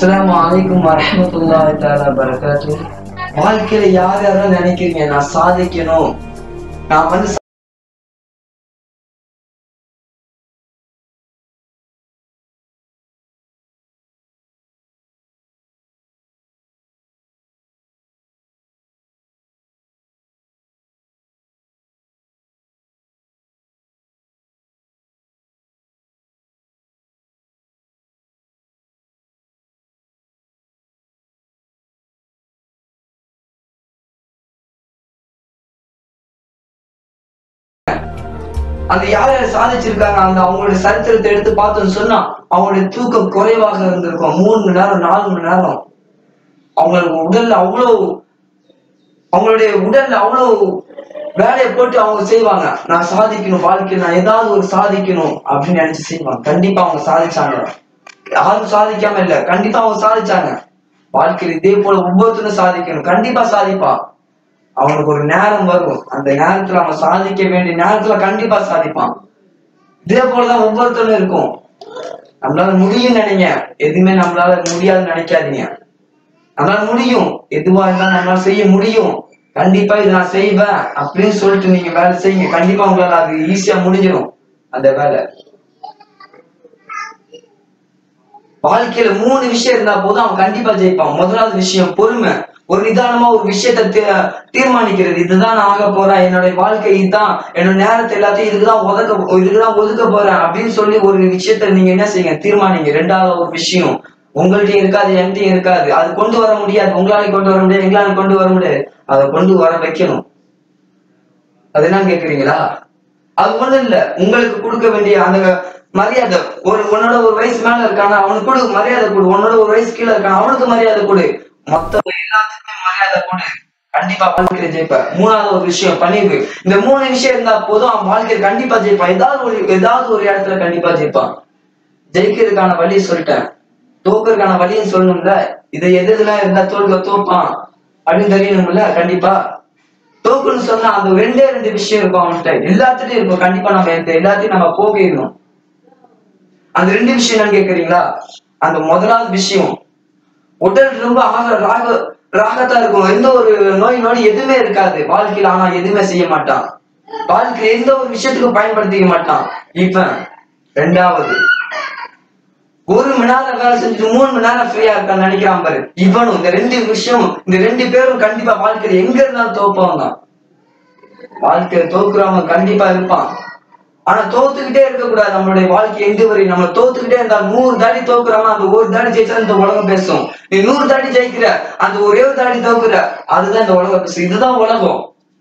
அஸ்ஸலாமு அலைக்கும் வரஹ்மத்துல்லாஹி தஆலா பரகாத்து வாழ்க்கையில யார் யாரெல்லாம் நினைக்கிறீங்க நான் சாதிக்கணும் நான் வந்து அந்த யார் யார் சாதிச்சிருக்காங்க அந்த அவங்களுடைய சரித்திரத்தை எடுத்து பார்த்தோம்னு சொன்னா அவங்களுடைய தூக்கம் குறைவாக இருந்திருக்கும் மூணு மணி நேரம் நாலு மணி நேரம் அவங்களுக்கு உடல்ல அவ்வளவு அவங்களுடைய உடல்ல அவ்வளவு வேலையை போட்டு அவங்க செய்வாங்க நான் சாதிக்கணும் வாழ்க்கையில் நான் ஏதாவது ஒரு சாதிக்கணும் அப்படின்னு நினைச்சு செய்வாங்க கண்டிப்பா அவங்க சாதிச்சாங்க யாரும் சாதிக்காம இல்ல கண்டிப்பா அவங்க சாதிச்சாங்க வாழ்க்கையில் இதே போல ஒவ்வொருத்தரும் சாதிக்கணும் கண்டிப்பா சாதிப்பான் அவனுக்கு ஒரு நேரம் வரும் அந்த நேரத்துல அவன் சாதிக்க வேண்டிய நேரத்துல கண்டிப்பா சாதிப்பான் இதே போலதான் ஒவ்வொருத்தரும் இருக்கும் நம்மளால முடியும் நினைங்க எதுவுமே நம்மளால முடியாதுன்னு நினைக்காதீங்க நம்மளால முடியும் எதுவா இருந்தாலும் நம்மளால செய்ய முடியும் கண்டிப்பா இது நான் செய்வேன் அப்படின்னு சொல்லிட்டு நீங்க வேலை செய்யுங்க கண்டிப்பா உங்களால அது ஈஸியா முடிஞ்சிடும் அந்த வேலை வாழ்க்கையில மூணு விஷயம் இருந்தா போதும் அவன் கண்டிப்பா ஜெயிப்பான் முதலாவது விஷயம் பொறுமை ஒரு நிதானமா ஒரு விஷயத்த தீ- தீர்மானிக்கிறது இதுதான் நான் ஆக போறேன் என்னுடைய வாழ்க்கை இதுதான் என்னோட நேரத்தை எல்லாத்தையும் இதுக்குதான் ஒதுக்க இதுக்குதான் ஒதுக்க போறேன் அப்படின்னு சொல்லி ஒரு விஷயத்த நீங்க என்ன செய்யுங்க தீர்மானிங்க ரெண்டாவது ஒரு விஷயம் உங்கள்ட்டையும் இருக்காது என்கிட்டயும் இருக்காது அது கொண்டு வர முடியாது உங்களால கொண்டு வர முடியாது எங்களால கொண்டு வர முடியாது அதை கொண்டு வர வைக்கணும் அது என்ன கேக்குறீங்களா அது ஒண்ணும் இல்ல உங்களுக்கு கொடுக்க வேண்டிய அந்த மரியாதை ஒரு உன்னோட ஒரு வயசு மேல இருக்கானா அவனுக்கு கொடு மரியாதை கொடு உன்னோட ஒரு வயசு கீழே இருக்கானா அவனுக்கு மரியாதை கொடு மொத்த எல்லாத்துக்குமே மரியாதை கொடு கண்டிப்பா வாழ்க்கையில ஜெயிப்ப மூணாவது ஒரு விஷயம் பணிவு இந்த மூணு விஷயம் இருந்தா போதும் அவன் வாழ்க்கையில கண்டிப்பா ஜெயிப்பான் ஏதாவது ஒரு ஏதாவது ஒரு இடத்துல கண்டிப்பா ஜெயிப்பான் ஜெயிக்கிறதுக்கான வழியை சொல்லிட்டேன் தோக்குறதுக்கான வழியும் சொல்லணும்ல இதை எது எதுலாம் இருந்தா தோல்க தோப்பான் அப்படின்னு தெரியணும்ல கண்டிப்பா தோக்குன்னு சொன்னா அந்த ரெண்டே ரெண்டு விஷயம் இருக்கும் அவன்கிட்ட எல்லாத்துலயும் இருக்கும் கண்டிப்பா நம்ம இந்த எல்லாத்தையும் நம்ம போகிடணும் அந்த ரெண்டு விஷயம் என்னன்னு கேக்குறீங்களா அந்த முதலாவது விஷயம் உடல் ரொம்ப ஆக ராக ராகத்தா இருக்கும் எந்த ஒரு நோய் நொடி எதுவுமே இருக்காது வாழ்க்கையில ஆனா எதுவுமே செய்ய மாட்டான் வாழ்க்கையில எந்த ஒரு விஷயத்துக்கும் பயன்படுத்திக்க மாட்டான் இப்ப ரெண்டாவது ஒரு மணி நேரம் வேலை செஞ்சுட்டு மூணு மணி நேரம் ஃப்ரீயா இருக்கான்னு நினைக்கிறான் பாரு இவனும் இந்த ரெண்டு விஷயம் இந்த ரெண்டு பேரும் கண்டிப்பா வாழ்க்கையில எங்க இருந்தாலும் தோப்பவன் தான் வாழ்க்கையில தோக்குறவன் கண்டிப்பா இருப்பான் ஆனா தோத்துக்கிட்டே இருக்க கூடாது நம்மளுடைய வாழ்க்கை எங்க வரை நம்ம தோத்துக்கிட்டே இருந்தா நூறு தாடி தோக்குறவன் அந்த ஒரு தாடி ஜெயிச்சா இந்த உலகம் பேசும் நீ நூறு தாடி ஜெயிக்கிற அந்த ஒரே ஒரு தாடி தோக்குற அதுதான் இந்த உலகம் பேசும் இதுதான் உலகம்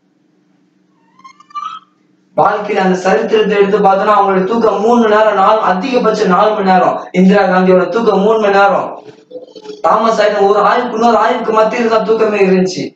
வாழ்க்கையில அந்த சரித்திரத்தை எடுத்து பார்த்தோம்னா அவங்களோட தூக்கம் மூணு மணி நேரம் நாலு அதிகபட்சம் நாலு மணி நேரம் இந்திரா காந்தியோட தூக்கம் மூணு மணி நேரம் தாமஸ் ஆயிரம் ஒரு ஆய்வுக்கு இன்னொரு ஆய்வுக்கு மத்தியில் தான் தூக்கமே இருந்துச்சு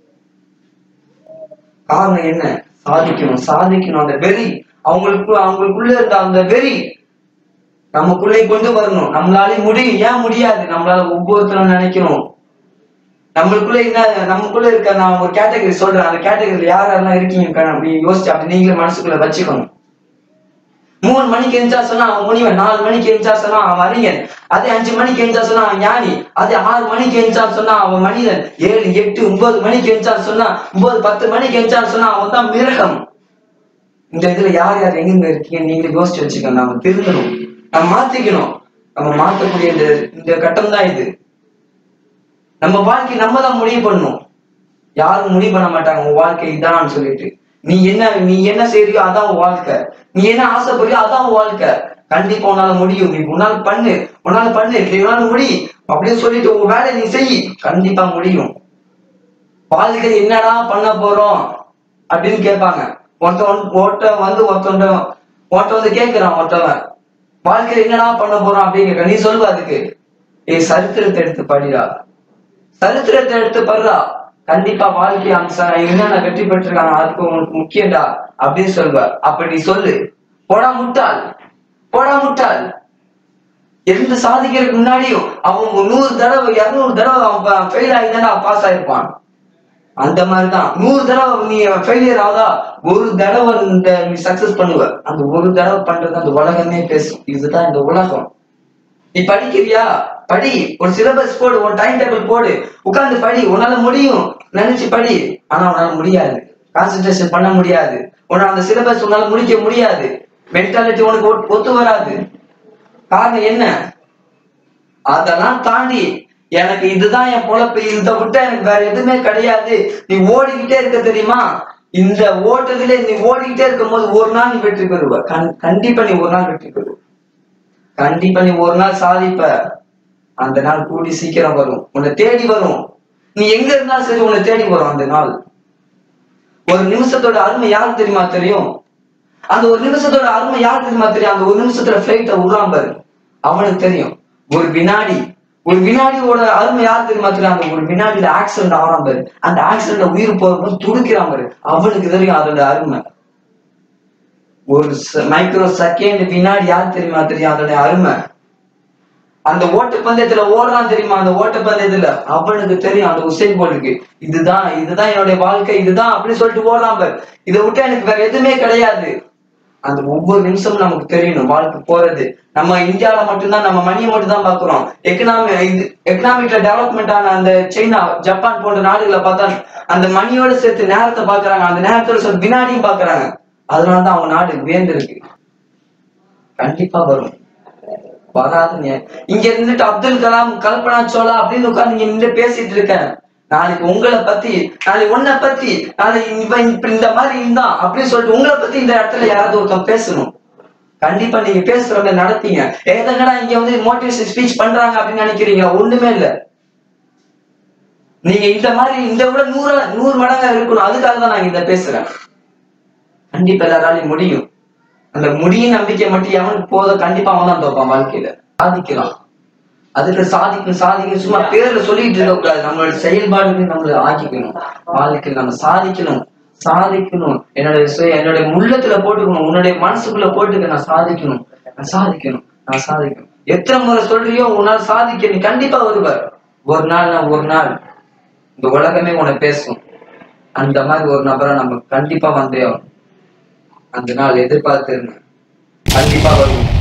காரணம் என்ன சாதிக்கணும் சாதிக்கணும் அந்த வெறி அவங்களுக்கு அவங்களுக்குள்ள இருந்த அந்த வெறி நமக்குள்ளே கொண்டு வரணும் நம்மளாலே முடியும் ஏன் முடியாது நம்மளால ஒவ்வொருத்தரும் நினைக்கணும் நம்மளுக்குள்ள என்ன நமக்குள்ள இருக்க நான் ஒரு கேட்டகரி சொல்றேன் அந்த கேட்டகரியில யார் யாரெல்லாம் இருக்கீங்க அப்படி யோசிச்சு அப்படி நீங்களே மனசுக்குள்ள வச்சுக்கணும் மூணு மணிக்கு எஞ்சா சொன்னா அவன் முனிவன் நாலு மணிக்கு எஞ்சா சொன்னா அவன் அறிஞன் அதே அஞ்சு மணிக்கு எஞ்சா சொன்னா அவன் ஞானி அதே ஆறு மணிக்கு எஞ்சா சொன்னா அவன் மனிதன் ஏழு எட்டு ஒன்பது மணிக்கு எஞ்சா சொன்னா ஒன்பது பத்து மணிக்கு எஞ்சா சொன்னா அவன் தான் மிருகம் இந்த இதுல யார் யார் எங்கெங்க இருக்கீங்க நீங்களே யோசிச்சு வச்சுக்கோங்க நாம திருந்தணும் நம்ம மாத்திக்கணும் நம்ம மாத்தக்கூடிய இந்த இந்த கட்டம் தான் இது நம்ம வாழ்க்கை நம்ம தான் முடிவு பண்ணணும் யாரும் முடிவு பண்ண மாட்டாங்க உன் வாழ்க்கை இதான்னு சொல்லிட்டு நீ என்ன நீ என்ன செய்றியோ அதான் உன் வாழ்க்கை நீ என்ன ஆசைப்படுறியோ அதான் உன் வாழ்க்கை கண்டிப்பா உன்னால முடியும் நீ உன்னால பண்ணு உன்னால பண்ணு நீ உன்னால முடி அப்படின்னு சொல்லிட்டு உன் வேலையை நீ செய் கண்டிப்பா முடியும் வாழ்க்கை என்னடா பண்ண போறோம் அப்படின்னு கேட்பாங்க ஒருத்தன் ஒருத்தன் வந்து ஒருத்தன் ஒருத்தன் வந்து கேட்கிறான் ஒருத்தவன் வாழ்க்கையில என்னடா பண்ண போறோம் அப்படின்னு கேட்க நீ சொல்லுவ அதுக்கு ஏய் சரித்திரத்தை எடுத்து படிடா சரித்திரத்தை எடுத்து படுறா கண்டிப்பா வாழ்க்கை அம்சம் என்னென்ன வெற்றி பெற்றிருக்காங்க அதுக்கு உனக்கு முக்கியம்டா அப்படின்னு சொல்லுவ அப்ப நீ சொல்லு போடா முட்டாள் போடா முட்டாள் எந்த சாதிக்கிறதுக்கு முன்னாடியும் அவன் நூறு தடவை இருநூறு தடவை அவன் ஃபெயில் ஆகி தானே பாஸ் ஆயிருப்பான் அந்த மாதிரிதான் நூறு தடவை நீ ஃபெயிலியர் ஆகுதா ஒரு தடவை இந்த நீ சக்சஸ் பண்ணுவ அந்த ஒரு தடவை பண்றது அந்த உலகமே பேசும் இதுதான் இந்த உலகம் நீ படிக்கிறியா படி ஒரு சிலபஸ் போடு ஒரு டைம் டேபிள் போடு உட்கார்ந்து படி உன்னால முடியும் நினைச்சு படி ஆனா உன்னால முடியாது கான்சென்ட்ரேஷன் பண்ண முடியாது உன்னால அந்த சிலபஸ் உன்னால முடிக்க முடியாது மென்டாலிட்டி உனக்கு ஒத்து- ஒத்து வராது காரணம் என்ன அதெல்லாம் தாண்டி எனக்கு இதுதான் என் பொழப்பு இதை விட்டா எனக்கு வேற எதுவுமே கிடையாது நீ ஓடிக்கிட்டே இருக்க தெரியுமா இந்த ஓட்டத்துல நீ ஓடிக்கிட்டே இருக்கும்போது ஒரு நாள் நீ வெற்றி பெறுவ கண்- கண்டிப்பா நீ ஒரு நாள் வெற்றி பெறுவ கண்டிப்பா நீ ஒரு நாள் சாதிப்ப அந்த நாள் கூடி சீக்கிரம் வரும் உன்னை தேடி வரும் நீ எங்க இருந்தாலும் சரி உன்னை தேடி வரும் அந்த நாள் ஒரு நிமிஷத்தோட அருமை யாருக்கு தெரியுமா தெரியும் அந்த ஒரு நிமிஷத்தோட அருமை யாருக்கு தெரியுமா தெரியும் அந்த ஒரு நிமிஷத்துல பிளைட்ட விடுறான் பாரு அவனுக்கு தெரியும் ஒரு வினாடி ஒரு வினாடியோட அருமை யாருக்கு தெரியுமா தெரியும் அந்த ஒரு வினாடியில ஆக்சிடென்ட் ஆகிறான் பாரு அந்த ஆக்சிடென்ட்ல உயிர் போகும்போது துடிக்கிறான் பாரு அவனுக்கு தெரியும் அதோட அருமை ஒரு மைக்ரோ செகண்ட் வினாடி யாருக்கு தெரியுமா தெரியும் அதோட அருமை அந்த ஓட்டப்பந்தயத்துல ஓடுறான் தெரியுமா அந்த ஓட்டப்பந்தயத்துல அவனுக்கு தெரியும் அந்த உசைன் போலுக்கு இதுதான் இதுதான் என்னுடைய வாழ்க்கை இதுதான் அப்படின்னு சொல்லிட்டு ஓடுறான் பாரு இதை விட்டு எனக்கு வேற எதுவுமே கிடையாது அந்த ஒவ்வொரு நிமிஷமும் நமக்கு தெரியணும் வாழ்க்கை போறது நம்ம இந்தியாவில மட்டும்தான் நம்ம மணியை மட்டும் தான் பாக்குறோம் எக்கனாமி இது எக்கனாமிக்ல டெவலப்மெண்ட் ஆன அந்த சைனா ஜப்பான் போன்ற நாடுகளை பார்த்தா அந்த மணியோட சேர்த்து நேரத்தை பாக்குறாங்க அந்த நேரத்தோட சேர்த்து வினாடியும் பாக்குறாங்க அதனாலதான் அவங்க நாடு உயர்ந்திருக்கு கண்டிப்பா வரும் வராதுங்க இங்க இருந்துட்டு அப்துல் கலாம் கல்பனா சோலா அப்படின்னு உட்கார்ந்து இங்க நின்று பேசிட்டு இருக்கேன் நாளைக்கு உங்களை பத்தி நாளைக்கு உன்னை பத்தி நாளைக்கு இவன் இப்ப இந்த மாதிரி இருந்தான் அப்படின்னு சொல்லிட்டு உங்களை பத்தி இந்த இடத்துல யாராவது ஒருத்தன் பேசணும் கண்டிப்பா நீங்க பேசுறவங்க நடத்தீங்க ஏதங்கடா இங்க வந்து மோட்டிவேஷன் ஸ்பீச் பண்றாங்க அப்படின்னு நினைக்கிறீங்க ஒண்ணுமே இல்ல நீங்க இந்த மாதிரி இந்த விட நூறு நூறு மடங்கா இருக்கணும் அதுக்காக தான் நான் இதை பேசுறேன் கண்டிப்பா எல்லாராலையும் முடியும் அந்த முடியும் நம்பிக்கை மட்டும் எவனுக்கு போதும் கண்டிப்பா அவன் தான் தோப்பான் வாழ்க்கையில சாதிக்கலாம் அதுக்கு சாதிக்கணும் சாதிக்கணும் சும்மா பேர்ல சொல்லிட்டு இருக்க கூடாது நம்மளோட செயல்பாடுகள் நம்மள ஆக்கிக்கணும் வாழ்க்கையில் நம்ம சாதிக்கணும் சாதிக்கணும் என்னோட சுய என்னுடைய உள்ளத்துல போட்டுக்கணும் உன்னுடைய மனசுக்குள்ள போட்டுக்க நான் சாதிக்கணும் நான் சாதிக்கணும் நான் சாதிக்கணும் எத்தனை முறை சொல்றியோ உன்னால சாதிக்க நீ கண்டிப்பா வருவார் ஒரு நாள் நான் ஒரு நாள் இந்த உலகமே உன்னை பேசும் அந்த மாதிரி ஒரு நபரை நம்ம கண்டிப்பா வந்தே ஆகணும் அந்த நாள் எதிர்பார்த்துருங்க கண்டிப்பா வரும்